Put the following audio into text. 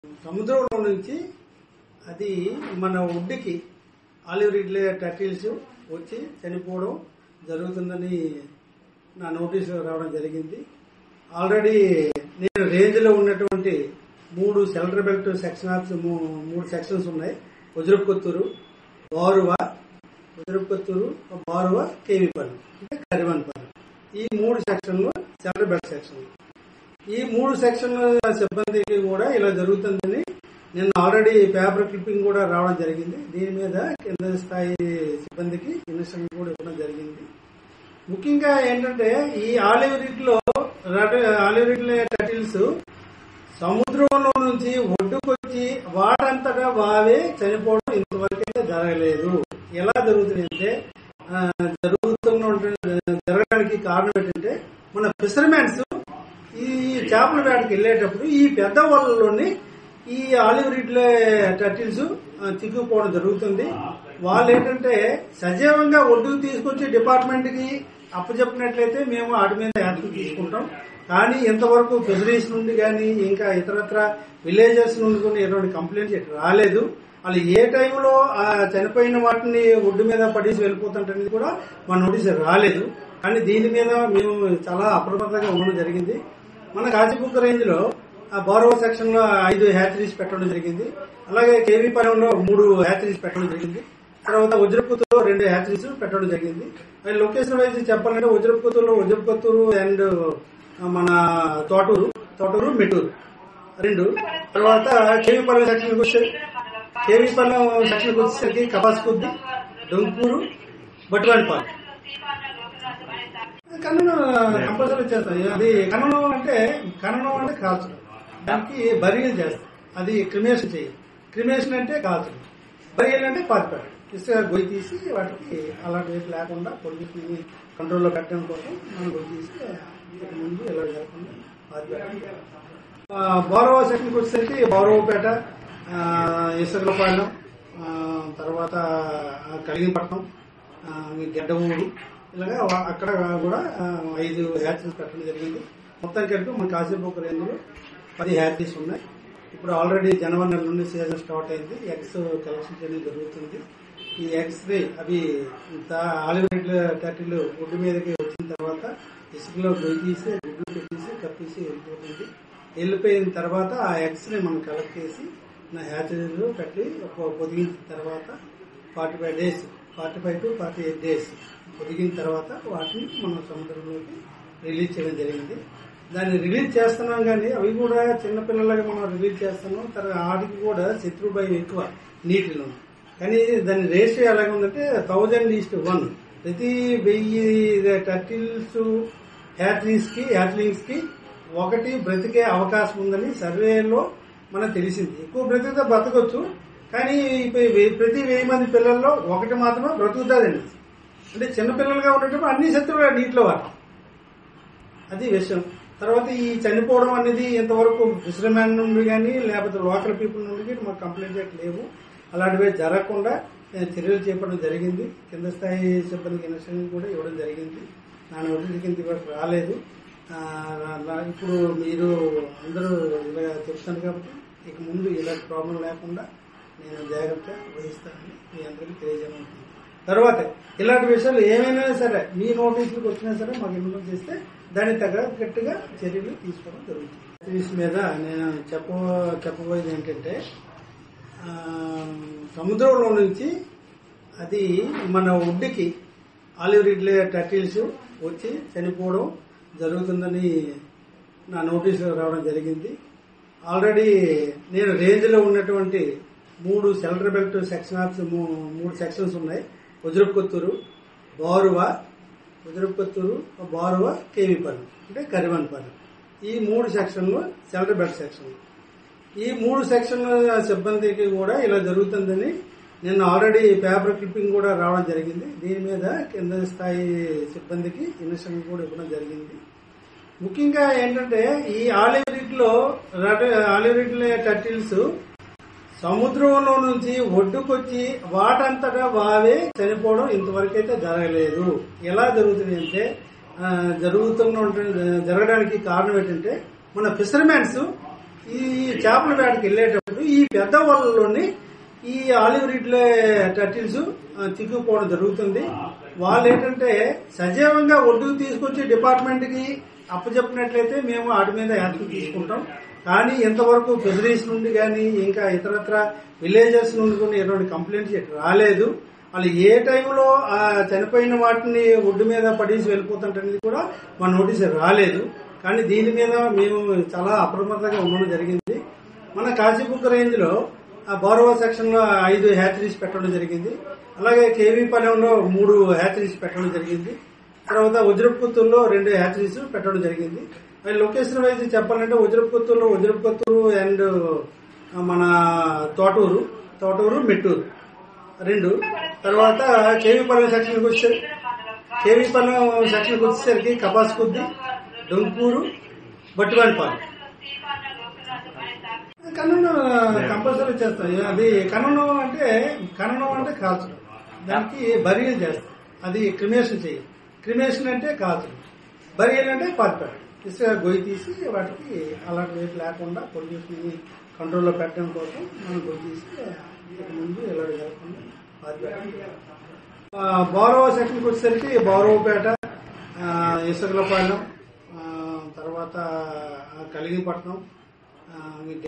సముద్రంలో నుంచి అది మన ఒడ్డుకి ఆలివ్ రిడ్లే టర్టిల్స్ వచ్చి చనిపోవడం జరుగుతుందని నా నోటీసు రావడం జరిగింది ఆల్రెడీ నేను రేంజ్లో ఉన్నటువంటి మూడు సెల్టర్ బెల్ట్ సెక్షన్స్ మూడు సెక్షన్స్ ఉన్నాయి వజ్రపుకొత్తూరు బారువ వజ్రపుకొత్తూరు బారువ కేవీపల్లి అంటే కరివన్పల్లి ఈ మూడు సెక్షన్లు సెల్టర్ బెల్ట్ సెక్షన్ ఈ మూడు సెక్షన్ల సిబ్బందికి కూడా ఇలా జరుగుతుందని నిన్న ఆల్రెడీ పేపర్ క్లిప్పింగ్ కూడా రావడం జరిగింది దీని మీద కింద స్థాయి సిబ్బందికి ఇన్స్ట్రక్షన్ కూడా ఇవ్వడం జరిగింది ముఖ్యంగా ఏంటంటే ఈ ఆలివ్ రిడ్లో ఆలివ్ రిడ్ల టటిల్స్ సముద్రంలో నుంచి ఒడ్డుకొచ్చి వాటంతటా వావే చనిపోవడం ఇంతవరకు అయితే జరగలేదు ఎలా జరుగుతుంది అంటే ఆ, జరుగుతున్న జరగడానికి కారణం ఏంటంటే మన ఫిషర్మెన్స్ ఈ చేపల వేటకి వెళ్ళేటప్పుడు ఈ పెద్ద వలలోని ఈ ఆలివ్ రిడ్ల టర్టిల్స్ చిక్కుపోవడం జరుగుతుంది వాళ్ళు ఏంటంటే సజీవంగా ఒడ్డుకు తీసుకొచ్చి డిపార్ట్మెంట్ కి అప్పచెప్పినట్లయితే మేము వాటి మీద యాక్షన్ తీసుకుంటాం కానీ ఇంతవరకు ఫిషరీస్ నుండి కానీ ఇంకా ఇతరత్ర విలేజెస్ నుండి కూడా ఎటువంటి కంప్లైంట్స్ ఇటు రాలేదు వాళ్ళు ఏ టైంలో ఆ చనిపోయిన వాటిని ఒడ్డు మీద పడేసి వెళ్ళిపోతుంటనేది కూడా మన నోటీస్ రాలేదు కానీ దీని మీద మేము చాలా అప్రమత్తంగా ఉండడం జరిగింది మన కాశీబుక్ రేంజ్ లో ఆ బారో సెక్షన్ లో ఐదు హ్యాచరీస్ పెట్టడం జరిగింది అలాగే కేవీ పాలెంలో మూడు హ్యాచరీస్ పెట్టడం జరిగింది తర్వాత వజ్రపుత్తూరులో రెండు హ్యాచరీస్ పెట్టడం జరిగింది అది లొకేషన్ వైజ్ చెప్పాలంటే వజ్రపుత్తూరులో వజ్రపుత్తూరు అండ్ మన తోటూరు తోటూరు మెటూరు రెండు తర్వాత కేవీపాలెం సెక్షన్ వచ్చే కేవీపాలెం సెక్షన్ వచ్చేసరికి కపాస్కుద్ది డొంకూరు బట్టువానిపాలెం కన్నడం కంపల్సరీ చేస్తాం అది కన్నడం అంటే కన్నడం అంటే కాల్చడం దానికి బరియల్ చేస్తాం అది క్రిమేషన్ చేయాలి క్రిమేషన్ అంటే కాల్చడం బరియల్ అంటే పాతిపెట్టడం ఇసుక గొయ్యి తీసి వాటికి అలాంటి వైపు లేకుండా పొల్యూషన్ కంట్రోల్లో పెట్టడం కోసం మనం గొయ్యి తీసి ఇంతకు ముందు ఇలా జరగకుండా పాతిపెట్టడం బారో సెక్షన్కి వచ్చేసరికి బారోపేట ఇసుకలపాలెం ఆ, తర్వాత కలిగిపట్నం గెడ్డమూడు ఇలాగా వా- అక్కడ కూడా ఆ, ఐదు హ్యాచరీస్ పెట్టడం జరిగింది మొత్తం కలిపి మన కాశీబుక్ రేంజ్లో పది హ్యాచరీస్ ఉన్నాయి ఇప్పుడు ఆల్రెడీ జనవరి నెల నుండి సీజన్ స్టార్ట్ అయింది ఎగ్స్ కలెక్షన్ చేయడం జరుగుతుంది ఈ ఎగ్స్ ని అవి ఆలివ్ టర్టిల్ గుడ్డు మీదకి వచ్చిన తర్వాత ఇసుకలో గొయ్యి తీసి గుడ్డు పెట్టేసి కప్పేసి వెళ్ళిపోతుంది వెళ్ళిపోయిన తర్వాత ఆ ఎగ్స్ ని మనం కలెక్ట్ చేసి నా హ్యాచరీలో పెట్టి ఒక పొదిగిన తర్వాత forty five days forty five to forty eight days పొదిగిన తర్వాత వాటిని మనం సముద్రంలోకి రిలీజ్ చేయడం జరిగింది దాన్ని రిలీజ్ చేస్తున్నాం కానీ అవి కూడా చిన్నపిల్లలకి మనం రిలీజ్ చేస్తున్నాం తర్వాత వాటికి కూడా శత్రు భయం ఎక్కువ నీటిలో కానీ దాని రేషియో ఎలాగ ఉందంటే థౌజండ్ ఈస్ట్ వన్ ప్రతి వెయ్యి టర్టిల్స్ హ్యాట్లీస్ కి హ్యాట్లింగ్స్ కి ఒకటి బ్రతికే అవకాశం ఉందని సర్వేలో మనకు తెలిసింది ఎక్కువ బ్రతికితే బ్రతకొచ్చు కానీ ఇప్పుడు వెయ్యి- ప్రతి వెయ్యి మంది పిల్లల్లో ఒకటి మాత్రమే బ్రతుకుతుందండి అంటే చిన్న పిల్లలుగా ఉండేటప్పుడు అన్ని శత్రువులు నీటిలో వాటి అది విషయం తర్వాత ఈ చనిపోవడం అనేది ఇంతవరకు ఫిషర్మ్యాన్ నుండి కానీ లేకపోతే లోకల్ పీపుల్ నుండి కానీ మాకు కంప్లైంట్ అయితే లేవు అలాంటివి జరగకుండా నేను చర్యలు చేపట్టడం జరిగింది కింద స్థాయి సిబ్బందికి ఇన్స్ట్రక్షన్ కూడా ఇవ్వడం జరిగింది నా నోటీస్ కింద వరకు రాలేదు ఆ, నా- నా- ఇప్పుడు మీరు అందరూ ఇలా చెప్తాను కాబట్టి ఇక ముందు ఇలాంటి ప్రాబ్లం లేకుండా నేను జాగ్రత్త వహిస్తానని మీ అందరికీ తెలియజేయమంటున్నాను తర్వాత ఇలాంటి విషయాలు ఏమైనా సరే మీ నోటీసులకు వచ్చినా సరే మాకు ఇన్ఫార్మ్ చేస్తే దానికి తగ్గట్టుగా చర్యలు తీసుకోవడం జరుగుతుంది సిరీస్ మీద నేను చెప్ప చెప్పబోయేది ఏంటంటే ఆ, సముద్రంలో నుంచి అది మన ఒడ్డుకి ఆలివ్ రిడ్లే టర్టిల్స్ వచ్చి చనిపోవడం జరుగుతుందని నా నోటీసు రావడం జరిగింది ఆల్రెడీ నేను రేంజ్లో ఉన్నటువంటి మూడు సెల్టర్ బెల్ట్ సెక్షన్స్ మూడు సెక్షన్స్ ఉన్నాయి వజ్రపుకొత్తూరు బారువ వజ్రపుకొత్తూరు బారువ కేవీపల్లి అంటే కరివన్పల్లి ఈ మూడు సెక్షన్లు సెల్టర్ బెల్ట్ సెక్షన్ ఈ మూడు సెక్షన్ల సిబ్బందికి కూడా ఇలా జరుగుతుందని నిన్న ఆల్రెడీ పేపర్ క్లిప్పింగ్ కూడా రావడం జరిగింది దీని మీద కింద స్థాయి సిబ్బందికి ఇన్స్ట్రక్షన్ కూడా ఇవ్వడం జరిగింది ముఖ్యంగా ఏంటంటే ఈ ఆలివ్ రిడ్లో ఆలివ్ రిడ్ల టర్టిల్స్ సముద్రంలో నుంచి ఒడ్డుకొచ్చి వాటంతటా వావే చనిపోవడం ఇంతవరకు అయితే జరగలేదు ఎలా జరుగుతుంది అంటే ఆ, జరుగుతున్న జరగడానికి కారణం ఏంటంటే మన ఫిషర్మెన్స్ ఈ చేపల వేటకి వెళ్ళేటప్పుడు ఈ పెద్ద వలలోని ఈ ఆలివ్ రిడ్లే టర్టిల్స్ చిక్కుపోవడం జరుగుతుంది వాళ్ళు ఏంటంటే సజీవంగా ఒడ్డుకు తీసుకొచ్చి డిపార్ట్మెంట్ కి అప్పచెప్పినట్లయితే మేము వాటి మీద యాక్షన్ తీసుకుంటాం కానీ ఇంతవరకు ఫిజరీస్ నుండి కానీ ఇంకా ఇతరత్ర విలేజెస్ నుండి కూడా ఎటువంటి కంప్లైంట్స్ ఇటు రాలేదు వాళ్ళు ఏ టైంలో ఆ చనిపోయిన వాటిని ఒడ్డు మీద పడేసి వెళ్ళిపోతుంటనేది కూడా మా నోటీస్ రాలేదు కానీ దీని మీద మేము చాలా అప్రమత్తంగా ఉండడం జరిగింది మన కాశీబుక్ రేంజ్ లో ఆ బోరవ సెక్షన్ లో ఐదు హ్యాచరీస్ పెట్టడం జరిగింది అలాగే కేవీ పాలెంలో మూడు హ్యాచరీస్ పెట్టడం జరిగింది తర్వాత వజ్రపుత్తూరులో రెండు హ్యాచరీస్ పెట్టడం జరిగింది మరి లొకేషన్ వైజ్ చెప్పాలంటే వజ్రపుత్తూరులో వజ్రపుత్తూరు అండ్ మన తోటూరు తోటూరు మెట్టూరు రెండు తర్వాత కేవీపాలెం సెక్షన్కి వస్తే కేవీపాలెం సెక్షన్కి వచ్చేసరికి కపాస్ కొద్ది డొంకూరు బట్టివానిపాలెం కన్నడం కంపల్సరీ చేస్తాం అది కన్నడం అంటే కన్నడం అంటే కాల్చడం దానికి బరియల్ చేస్తాం అది క్రిమేషన్ చేయాలి క్రిమేషన్ అంటే కాల్చడం బరియల్ అంటే పాతిపెట్టడం ఇసుక గొయ్యి తీసి వాటికి అలాంటి రేట్ లేకుండా పొల్యూషన్ కంట్రోల్లో పెట్టడం కోసం మనం గొయ్యి తీసి ఇక ముందు ఇలా జరగకుండా పాతిపెట్టడం బౌరవ సెక్షన్కి వచ్చేసరికి బౌరవపేట ఆ, ఇసుకలపాలెం ఆ, తర్వాత కలిగిపట్నం ఆ,